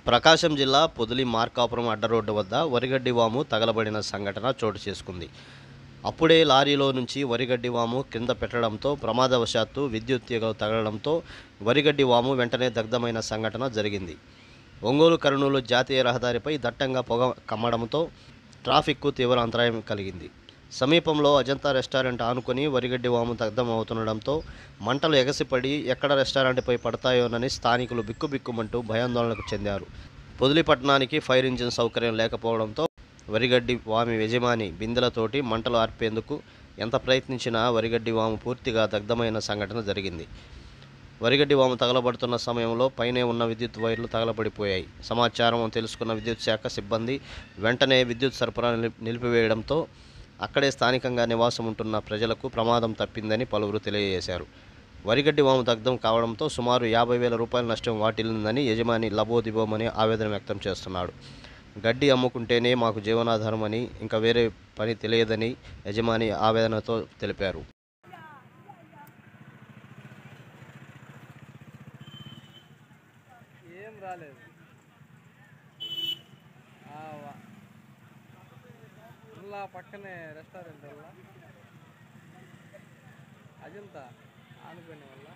ప్రకాశం జిల్లా పొదిలి మార్కాపురం అడ్డరోడ్డు వద్ద వరిగడ్డి వాము తగలబడిన సంఘటన చోటు చేసుకుంది అప్పుడే లారీలో నుంచి వరిగడ్డి వాము కింద పెట్టడంతో ప్రమాదవశాత్తు విద్యుత్ తీగలు తగలడంతో వరిగడ్డి వాము వెంటనే దగ్ధమైన సంఘటన జరిగింది ఒంగోలు కర్నూలు జాతీయ రహదారిపై దట్టంగా పొగ కమ్మడంతో ట్రాఫిక్కు తీవ్ర అంతరాయం కలిగింది సమీపంలో అజంతా రెస్టారెంట్ ఆనుకొని వరిగడ్డి వాము దగ్ధం అవుతుండడంతో మంటలు ఎగసిపడి ఎక్కడ రెస్టారెంట్పై పడతాయోనని స్థానికులు బిక్కుబిక్కుమంటూ భయాందోళనకు చెందారు పొదిలి పట్టణానికి ఫైర్ ఇంజిన్ సౌకర్యం లేకపోవడంతో వరిగడ్డి వామి యజమాని బిందెలతోటి మంటలు ఆర్పేందుకు ఎంత ప్రయత్నించినా వరిగడ్డి వాము పూర్తిగా దగ్ధమైన సంఘటన జరిగింది వరిగడ్డి వాము తగలబడుతున్న సమయంలో పైనే ఉన్న విద్యుత్ వైర్లు తగలబడిపోయాయి సమాచారం తెలుసుకున్న విద్యుత్ శాఖ సిబ్బంది వెంటనే విద్యుత్ సరఫరా నిలి- నిలిపివేయడంతో అక్కడే స్థానికంగా నివాసం ఉంటున్న ప్రజలకు ప్రమాదం తప్పిందని పలువురు తెలియజేశారు వరిగడ్డి వాము దగ్ధం కావడంతో సుమారు యాభై వేల రూపాయల నష్టం వాటిల్లిందని యజమాని లబోదిబోమని ఆవేదన వ్యక్తం చేస్తున్నాడు గడ్డి అమ్ముకుంటేనే మాకు జీవనాధారం అని ఇంకా వేరే పని తెలియదని యజమాని ఆవేదనతో తెలిపారు ఏం రాలేదు ఆ, వా- ఉల్లా పక్కనే రెస్టారెంట్ వల్ల అజంతా ఆనుకునే వల్ల